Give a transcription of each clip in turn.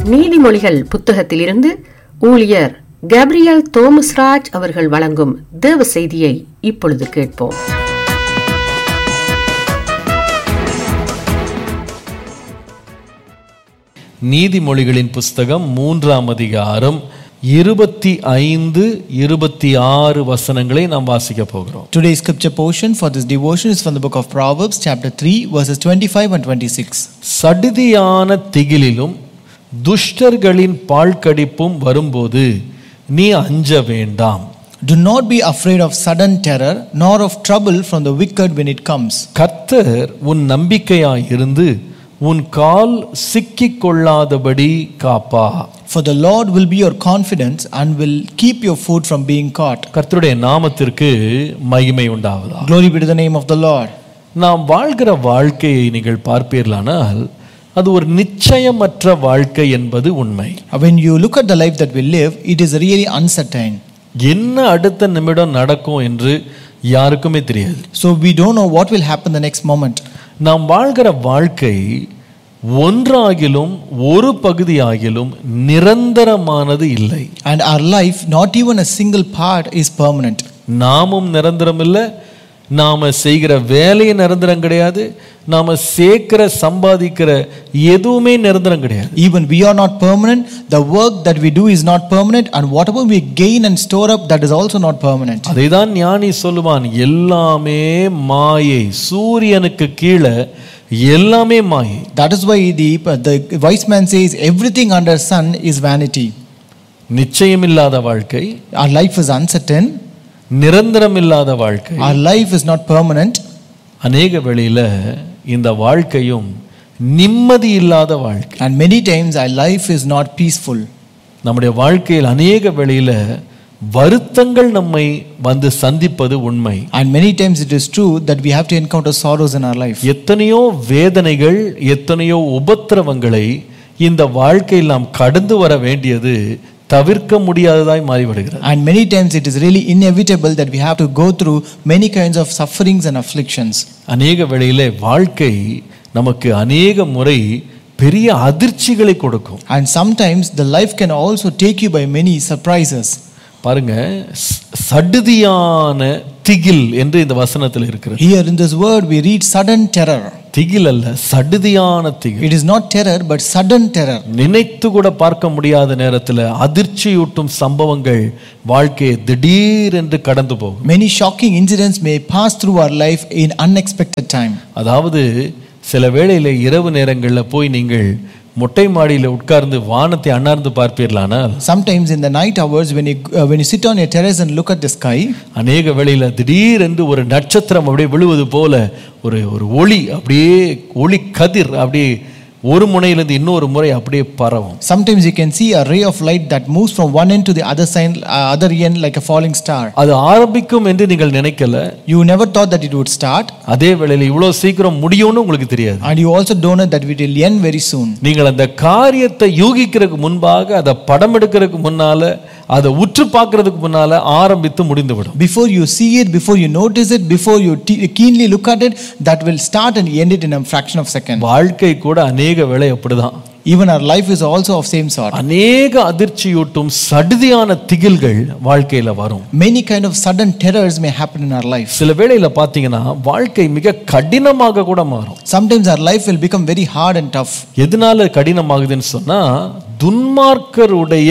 நீதிமொழிகள் புத்தகத்திலிருந்து ஊழியர் கேப்ரியல் தோமஸ்ராஜ் அவர்கள் வழங்கும் தேவ செய்தியை இப்பொழுது கேட்போம் நீதிமொழிகளின் புஸ்தகம் மூன்றாம் அதிகாரம் இருபத்தி ஐந்து இருபத்தி ஆறு வசனங்களை நாம் வாசிக்க போகிறோம் Today's scripture portion for this devotion is from the book of Proverbs, chapter 3, verses 25 and 26. சடிதியான திகிலிலும் துஷ்டர்களின் பாழ்கடிப்பும் வரும்போது நீ அஞ்ச வேண்டாம் Do not be afraid of sudden terror, nor of trouble from the wicked when it comes. கர்த்தர் உன் நம்பிக்கையாய் இருந்து உன் கால் சிக்கிக் கொள்ளாதபடி காப்பா For the Lord will be your confidence and will keep your foot from being caught. கர்த்தருடைய நாமத்திற்கு மகிமை உண்டாவதா Glory be to the name of the Lord. நாம் வாழ்கிற வாழ்க்கையை நீங்கள் பார்ப்பீர்களானால் அது ஒரு நிச்சயமற்ற வாழ்க்கை என்பது உண்மை When you look at the life that we live, it is really uncertain. என்ன அடுத்த நிமிடம் நடக்கும் என்று யாருக்குமே தெரியாது So we don't know what will happen the next moment. நாம் வாழ்கிற வாழ்க்கை ஒன்றாகிலும் ஒரு பகுதியாகிலும் நிரந்தரமானது இல்லை And our life, not even a single part, is permanent. நாமும் நிரந்தரம் இல்லை நாம செய்கிற வேலையை நிரந்தரம் கிடையாது நாம சேர்க்கிற சம்பாதிக்கிற எதுவுமே நிரந்தரம் கிடையாது Even we are not permanent, the work that we do is not permanent, and whatever we gain and store up, that is also not permanent. அதைதான் ஞானி சொல்லுவான் எல்லாமே மாயை சூரியனுக்கு கீழே எல்லாமே மாயை That is why the, the wise man says everything under sun is vanity. நிச்சயமில்லாத வாழ்க்கை Our life is uncertain, நிரந்தரமில்லாத வாழ்க்கை our life is not permanent, அநேக வெளியில இந்த வாழ்க்கையும் நிம்மதி இல்லாத வாழ்க்கை and many times our life is not peaceful. நம்முடைய வாழ்க்கையில் அநேக வெளியில வருத்தங்கள் நம்மை வந்து சந்திப்பது உண்மை And many times it is true that we have to encounter sorrows in our life. எத்தனையோ வேதனைகள் எத்தனையோ உபத்திரவங்களை இந்த வாழ்க்கையில் நாம் கடந்து வர வேண்டியது தவிர்க்க முடியாததாய் மாறிவிடுகிறது And many times it is really inevitable that we have to go through many kinds of sufferings and afflictions. அநேக வேளையிலே வாழ்க்கை நமக்கு அநேக முறை பெரிய அதிர்ச்சிகளை கொடுக்கும் And sometimes the life can also take you by many surprises. பாருங்க ஸ்- சடுதியான திகில் என்று இந்த வசனத்தில் இருக்கிறது Here in this word we read sudden terror. திகில் அல்ல சடுதியான திகில் It is not terror but sudden terror. நினைத்து கூட பார்க்க முடியாத நேரத்தில் அதிர்ச்சியூட்டும் சம்பவங்கள் வாழ்க்கையை திடீர் என்று கடந்து போகும் Many shocking incidents may pass through our life in unexpected time. அதாவது சில வேளையில இரவு நேரங்களில் போய் நீங்கள் மொட்டை மாடியில் உட்கார்ந்து வானத்தை அண்ணார்ந்து பார்ப்பீர்களானால் Sometimes in the night hours when you uh, when you sit on your terrace and look at the sky, அநேக வேளையில திடீர் என்று ஒரு நட்சத்திரம் அப்படியே விழுவது போல ஒரு ஒரு ஒளி அப்படியே ஒளி கதிர் அப்படியே ஒரு முனையிலிருந்து இன்னொரு முறை அப்படியே பரவும் sometimes you can see a ray of light that moves from one end to the other side, uh, other end like a falling star. அது ஆரம்பிக்கும் என்று நீங்கள் நினைக்கல You never thought that it would start, அதே வேளையில இவ்வளவு சீக்கிரம் முடியும்னு உங்களுக்கு தெரியாது and you also don't know that it will end very soon. நீங்கள் அந்த காரியத்தை யூகிக்கிறதுக்கு முன்பாக அதை படம் எடுக்கிறதுக்கு முன்னால அதை உற்று பார்க்கறதுக்கு முன்னால ஆரம்பித்து முடிந்துவிடும் Before you see it, before you notice it, before you te- keenly look at it, that will start and end it in a fraction of a second. வாழ்க்கை கூட அநேக வேளை அப்படிதான் Even our life is also of same sort. அநேக அதிர்ச்சியூட்டும் சடுதியான திகில்கள் வாழ்க்கையில வரும் Many kind of sudden terrors may happen in our life. சில வேளையில பார்த்தீங்கன்னா வாழ்க்கை மிக கடினமாக கூட மாறும் Sometimes our life will become very hard and tough. எதனால கடினமாகுதுன்னு சொன்னா துன்மார்க்கருடைய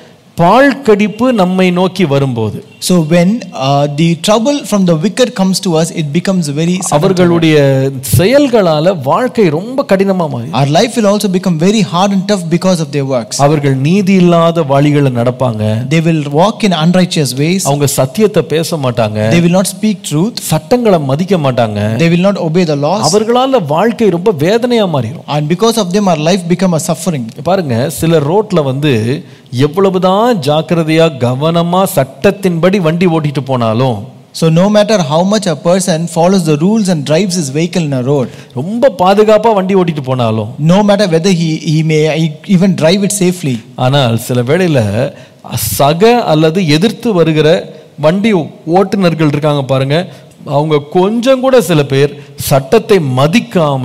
பாழ்கடிப்பு நம்மை நோக்கி வரும்போது So when uh, the trouble from the wicked comes to us, it becomes very sudden. அவர்களுடைய செயல்களால வாழ்க்கை ரொம்ப கடினமா மாறி Our life will also become very hard and tough because of their works. அவர்கள் நீதி இல்லாத வழிகளை நடப்பாங்க They will walk in unrighteous ways. அவங்க சத்தியத்தை பேச மாட்டாங்க They will not speak truth. சட்டங்களை மதிக்க மாட்டாங்க They will not obey the laws. அவர்களால வாழ்க்கை ரொம்ப வேதனையா மாறிடும் And because of them, our life become a suffering. பாருங்க சில ரோட்ல வந்து எவ்வளவுதான் ஜாக்கிரதையா கவனமா சட்டத்தின்படி வண்டி ஓட்டிட்டு போனாலும் So no matter how much a person follows the rules and drives his vehicle in a road, ரொம்ப பாதுகாப்பா வண்டி ஓட்டிட்டு போனாலும் no matter whether he, he may even drive it safely, ஆனால் சில வேளையில சக அல்லது எதிர்த்து வருகிற வண்டி ஓட்டுநர்கள் இருக்காங்க பாருங்க அவங்க கொஞ்சம் கூட சில பேர் சட்டத்தை மதிக்காம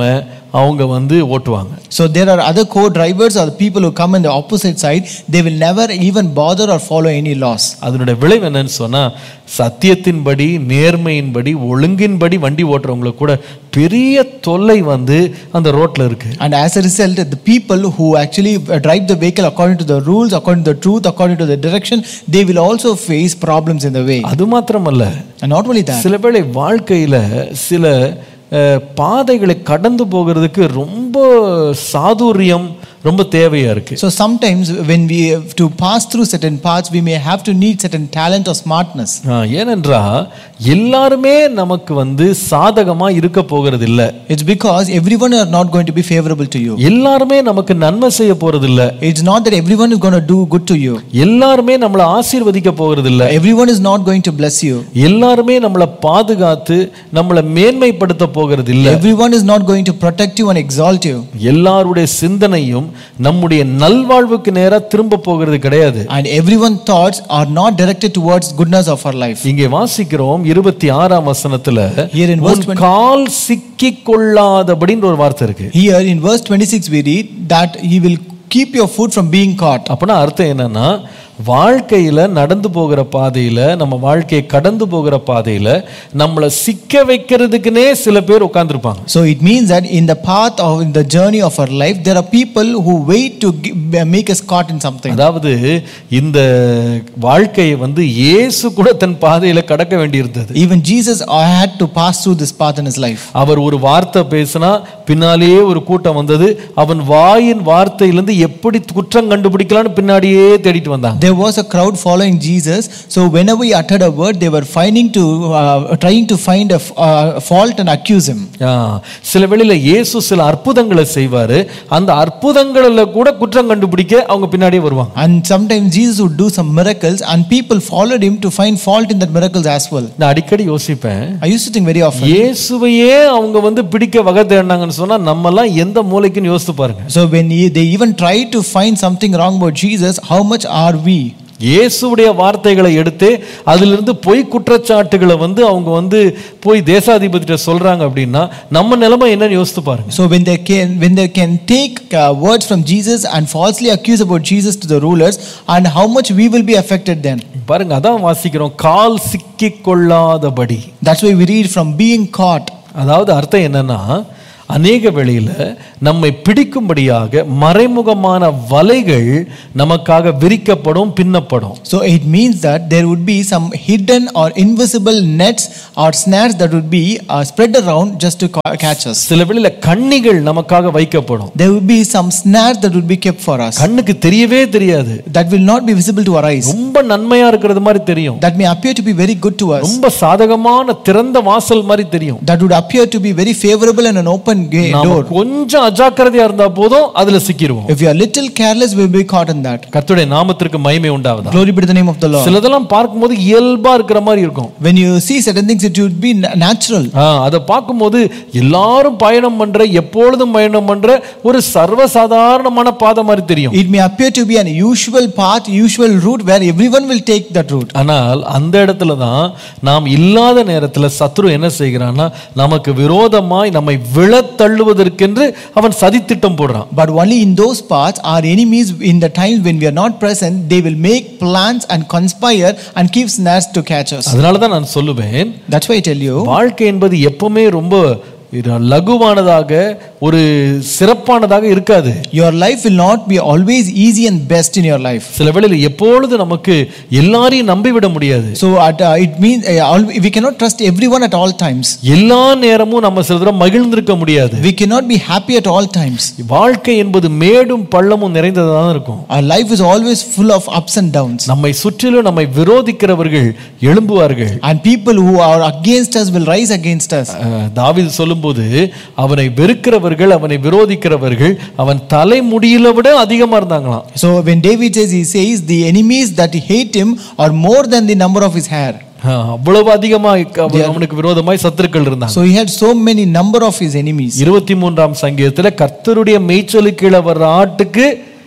அவங்க வந்து ஓட்டுவாங்க So there are other co-drivers or the people who come on the opposite side. They will never even bother or follow any laws. அதனுடைய விளைவு என்னன்னு சொன்னா சத்தியத்தின்படி நேர்மையின்படி ஒழுங்கின்படி வண்டி ஓட்டுறவங்களுக்கு கூட பெரிய தொல்லை வந்து அந்த ரோட்ல இருக்கு And as a result, the people who actually uh, drive the vehicle according to the rules, according to the truth, according to the direction, they will also face problems in the way. அது மாத்திரமல்ல And not only that, சில வேளை வாழ்க்கையில சில அஹ், பாதைகளை கடந்து போகிறதுக்கு ரொம்ப சாதுரியம் ரொம்ப தேவையா இருக்கு so sometimes when we have to pass through certain paths, we may have to need certain talent or smartness. ஆ, ஏனென்றா எல்லாருமே நமக்கு வந்து சாதகமா இருக்க போகிறது இல்ல It's because everyone are not going to be favorable to you. எல்லாருமே நமக்கு நன்மை செய்ய போறது இல்ல It's not that everyone is going to do good to you. எல்லாருமே நம்மளை ஆசீர்வதிக்க போகிறது இல்ல Everyone is not going to bless you. எல்லாருமே நம்மளை பாதுகாத்து நம்மளை மேன்மைப்படுத்த போகிறது இல்ல Everyone is not going to protect you and exalt you. எல்லாருடைய சிந்தனையும் நம்முடைய நல்வாழ்வுக்கு நேரா திரும்ப போகிறது கிடையாது And everyone's thoughts are not directed towards goodness of our life. இங்கே வாசிக்கிறோம் இருபத்தி ஆறாம் வசனத்துல Here in verse உன் கால் சிக்கிக் கொள்ளாதபடின்னு ஒரு வார்த்தை இருக்கு Here in verse 26, we read that He will keep your foot from being caught. அப்பனா அர்த்தம் என்னன்னா வாழ்க்கையில நடந்து போகிற பாதையில நம்ம வாழ்க்கையை கடந்து போகிற பாதையில நம்மளை சிக்க வைக்கிறதுக்குனே சில பேர் உட்கார்ந்துருப்பாங்க So it means that in the path of in the journey of our life, there are people who wait to gi- make us caught in something. அதாவது இந்த வாழ்க்கையை வந்து இயேசு கூட தன் பாதையில கடக்க வேண்டியிருந்தது Even Jesus had to pass through this path in his life. அவர் ஒரு வார்த்தை பேசினா பின்னாலேயே ஒரு கூட்டம் வந்தது அவன் வாயின் வார்த்தையிலிருந்து எப்படி குற்றம் கண்டுபிடிக்கலாம்னு பின்னாடியே தேடிட்டு வந்தாங்க There was a crowd following Jesus, so whenever he uttered a word, they were finding to uh, trying to find a f- uh, fault and accuse him. ஆ, சில வேளையில இயேசு சில அற்புதங்களை செய்வாரு அந்த அற்புதங்களில் கூட குற்றம் கண்டுபிடிக்க அவங்க பின்னாடியே வருவாங்க And sometimes Jesus would do some miracles, and people followed him to find fault in that miracles as well. நான் அடிக்கடி யோசிப்பேன் I used to think very often. இயேசுவையே அவங்க வந்து பிடிக்க வகை தேடினாங்கன்னு சொன்னா நம்மலாம் எந்த மூலைக்குன்னு யோசித்து பாருங்க So when he, they even tried to find something wrong about Jesus, how much are we? இயேசுவுடைய வார்த்தைகளை எடுத்து அதிலிருந்து பொய் குற்றச்சாட்டுகளை வந்து அவங்க வந்து போய் தேசாதிபதிட்ட சொல்றாங்க அப்படின்னா நம்ம நிலைமை என்னன்னு யோசித்து பாருங்க So when they can when they can take uh, words from Jesus and falsely accuse about Jesus to the rulers, and how much we will be affected then? பாருங்க அதான் வாசிக்கிறோம் கால் சிக்கிக் கொள்ளாதபடி That's why we read from being caught. அதாவது அர்த்தம் என்னன்னா அநேக வேளையில நம்மை பிடிக்கும்படியாக மறைமுகமான வலைகள் நமக்காக விரிக்கப்படும் பின்னப்படும் So it means that there would be some hidden or invisible nets or snares that would be uh, spread around just to ca- catch us. சில வேளையில கண்ணிகள் நமக்காக வைக்கப்படும் There would be some snares that would be kept for us கண்ணுக்கு தெரியவே தெரியாது that will not be visible to our eyes. ரொம்ப நன்மையா இருக்கிறது மாதிரி தெரியும் That may appear to be very good to us. ரொம்ப சாதகமான திறந்த வாசல் மாதிரி தெரியும் That would appear to be very favorable and an open ga- நாம door. கொஞ்சம் அஜாக்கிரதையா இருந்தா போதும் அதுல சிக்கிருவோம் If you are little careless, we will be caught in that. கர்த்தருடைய நாமத்திற்கு மகிமை உண்டாவதா Glory be to the name of the Lord. சிலதெல்லாம் பார்க்கும்போது இயல்பா இருக்கிற மாதிரி இருக்கும் When you see certain things, it would be na- natural. ஆ, அதை பார்க்கும்போது எல்லாரும் பயணம் பண்ற எப்பொழுதும் பயணம் பண்ற ஒரு சர்வசாதாரணமான பாதை மாதிரி தெரியும் It may appear to be an usual path, usual route where everyone will take that route. ஆனால் அந்த இடத்துல தான் நாம் இல்லாத நேரத்துல சத்ரு என்ன செய்கிறான்னா நமக்கு விரோதமாய் நம்மை விழத் தள்ளுவதற்கென்று அவன் சதித்திட்டம் போடுறான் But only in those paths, our enemies, in the times when we are not present, they will make plans and conspire and keep snares to catch us. அதனால தான் நான் சொல்லுவேன் That's why I tell you, வாழ்க்கை என்பது எப்பவுமே ரொம்ப இது லகுவானதாக ஒரு சிறப்பானதாக இருக்காது your life will not be always easy and best in your life. சில வேளையில் எப்பொழுது நமக்கு எல்லாரையும் நம்பிவிட முடியாது So at, uh, it means uh, all, we cannot trust everyone at all times. எல்லா நேரமும் நம்ம சில தடவை மகிழ்ந்திருக்க முடியாது We cannot be happy at all times. வாழ்க்கை என்பது மேடும் பள்ளமும் நிறைந்ததாக தான் இருக்கும் Our life is always full of ups and downs. நம்மை சுற்றிலும் நம்மை விரோதிக்கிறவர்கள் எழும்புவார்கள் And people who are against us will rise against us. அஹ், தாவீது சொல்லும்போது அவனை வெறுக்கிறவர்கள் அவனை விரோதிக்கிறவர்கள் அவன் தலைமுடியில விட அதிகமா இருந்தாங்களாம் So when David says, he says, the enemies that hate him are more than the number of his hair. அஹ், அவ்வளவு அதிகமா அவன் அவனுக்கு விரோதமாய் சத்துருக்கள் இருந்தாங்க So he had so many number of his enemies. இருபத்தி மூன்றாம் சங்கீதத்துல கர்த்தருடைய மேய்ச்சலுக்கு கீழே வர்ற ஆட்டுக்கு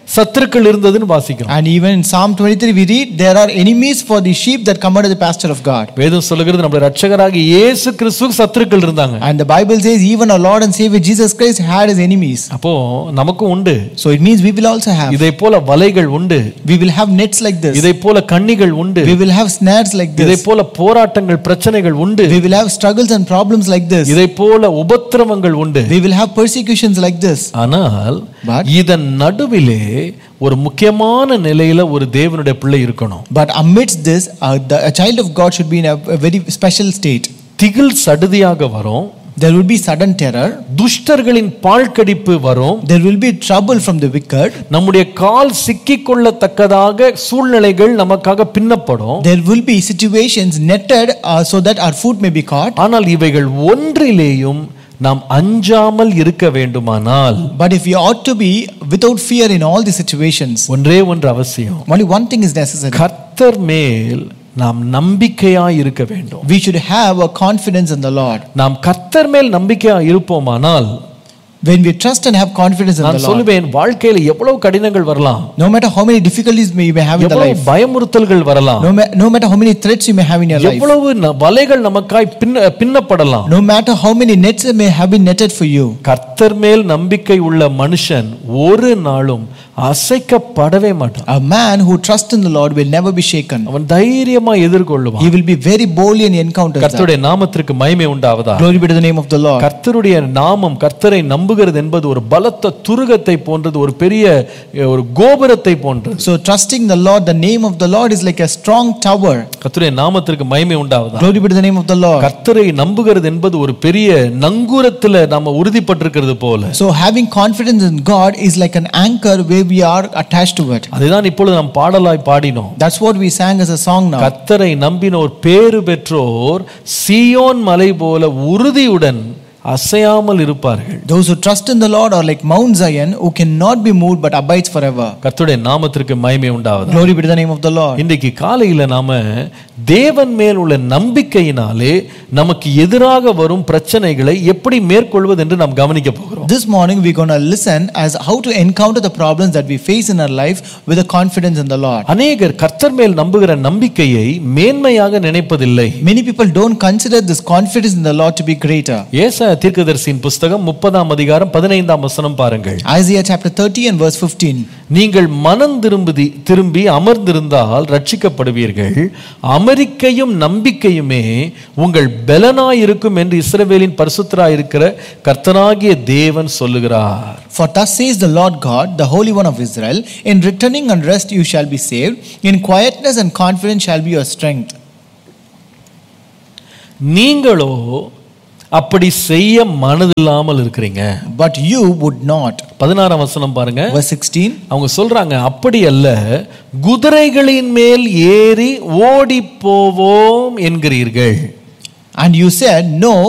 சத்துருக்கள் இருந்ததுன்னு வாசிக்கிறோம் And even in Psalm 23, we read, There are enemies for the sheep that come under the pasture of God. வேதம் சொல்லுகிறது நம்முடைய ரட்சகராக இயேசு கிறிஸ்துவுக்கு சத்துருக்கள் இருந்தாங்க And the Bible says, even our Lord and Savior Jesus Christ had his enemies. அப்போ நமக்கும் உண்டு So it means we will also have. இதை போல வலைகள் உண்டு We will have nets like this. இதை போல கண்ணிகள் உண்டு We will have snares like இதை this. போல போராட்டங்கள் பிரச்சனைகள் உண்டு We will have struggles and problems like this. இதை போல உபத்திரவங்கள் உண்டு We will have persecutions like this. ஆனால் But- இதன் நடுவிலே ஒரு முக்கியமான நிலையில ஒரு தேவனுடைய பிள்ளை இருக்கணும் But amidst this, uh, the, a child of God should be in a, a very special state. திகில் சடுதியாக வரும் There will be sudden terror. துஷ்டர்களின் பாழ்கடிப்பு வரும் There will be trouble from the wicked. நம்முடைய கால் சிக்கிக் கொள்ளத்தக்கதாக சூழ்நிலைகள் நமக்காக பின்னப்படும் There will be situations netted uh, so that our foot may be caught. ஆனால் இவைகள் ஒன்றிலேயும் நாம் அஞ்சாமல் இருக்க வேண்டுமானால் But if we ought to be without fear in all the situations, ஒன்றே ஒன்று அவசியம் only one thing is necessary. கர்த்தர் மேல் நாம் நம்பிக்கையாய் இருக்க வேண்டும் We should have a confidence in the Lord. நாம் கர்த்தர் மேல் நம்பிக்கையாய் இருப்போமானால் When we trust and have confidence in நான் the Lord, சொல்லுவேன் வாழ்க்கையில எவ்வளவு கடினங்கள் வரலாம் no matter how many difficulties may you may have in the எவ்வளவு life, பயமுறுத்தல்கள் வரலாம் no, ma- no matter how many threats you may have in your life, எவ்வளவு ந- வலைகள் நமக்காய் பின்ன பின்னப்படலாம் no matter how many nets may have been netted for you, கர்த்தர் மேல் நம்பிக்கை உள்ள மனுஷன் ஒரு நாளும் அசைக்கப்படவே மாட்டான் a man who trusts in the Lord will never be shaken. அவன் தைரியமா எதிர்கொள்ளுவான் He will be very boldly in encounters. that. கர்த்தருடைய நாமத்திற்கு மகிமை உண்டாவதா Glory be to the name of the Lord. கர்த்தருடைய நாமம் கர்த்தரை நம்புகிறது என்பது ஒரு பலத்த துருகத்தை போன்றது ஒரு பெரிய அஹ், ஒரு கோபுரத்தை போன்றது So trusting the Lord, the name of the Lord is like a strong tower. கர்த்தருடைய நாமத்திற்கு மகிமை உண்டாவதா Glory be to the name of the Lord. கர்த்தரை நம்புகிறது என்பது ஒரு பெரிய நங்கூரத்துல நாம உறுதிப்பட்டிருக்கிறது போல So having confidence in God is like an anchor where we are attached to it. அதுதான் இப்பொழுது நாம் பாடலாய் பாடினோம் That's what we sang as a song now. கர்த்தரை நம்பினோர் பேறு பெற்றோர் சீயோன் மலை போல உறுதியுடன் அசையாமல் இருப்பார்கள் Those who trust in the Lord are like Mount Zion who cannot be moved but abides forever. கர்த்தருடைய நாமத்திற்கு மகிமை உண்டாவது Glory be to the name of the Lord. இன்றைக்கு காலையில நாம தேவன் மேல் உள்ள நம்பிக்கையினாலே நமக்கு எதிராக வரும் பிரச்சனைகளை எப்படி மேற்கொள்வது என்று நாம் கவனிக்க போகிறோம் This morning we're going to listen as how to encounter the problems that we face in our life with a confidence in the Lord. அநேகர் கர்த்தர் மேல் நம்புகிற நம்பிக்கையை மேன்மையாக நினைப்பதில்லை Many people don't consider this confidence in the Lord to be greater. ஏசா தீர்க்கதரிசியின் புஸ்தகம் முப்பதாம் அதிகாரம் பதினைந்தாம் வசனம் பாருங்கள் Isaiah chapter 30 and verse 15. நீங்கள் மனம் திரும்பி திரும்பி அமர்ந்திருந்தால் ரட்சிக்கப்படுவீர்கள் அமெரிக்கையும் நம்பிக்கையுமே உங்கள் பலனாயிருக்கும் என்று இஸ்ரவேலின் பரிசுத்தராயிருக்கிற கர்த்தனாகிய தேவன் சொல்லுகிறார் For thus says the Lord God, the Holy One of Israel, in returning and rest you shall be saved, in quietness and confidence shall be your strength. நீங்களோ அப்படி செய்ய மனதில்லாமல் இருக்கிறீங்க But you would not. பதினாறாம் வசனம் பாருங்க Verse 16. அவங்க சொல்றாங்க அப்படி அல்ல குதிரைகளின் மேல் ஏறி ஓடி போவோம் என்கிறீர்கள் And you said, No,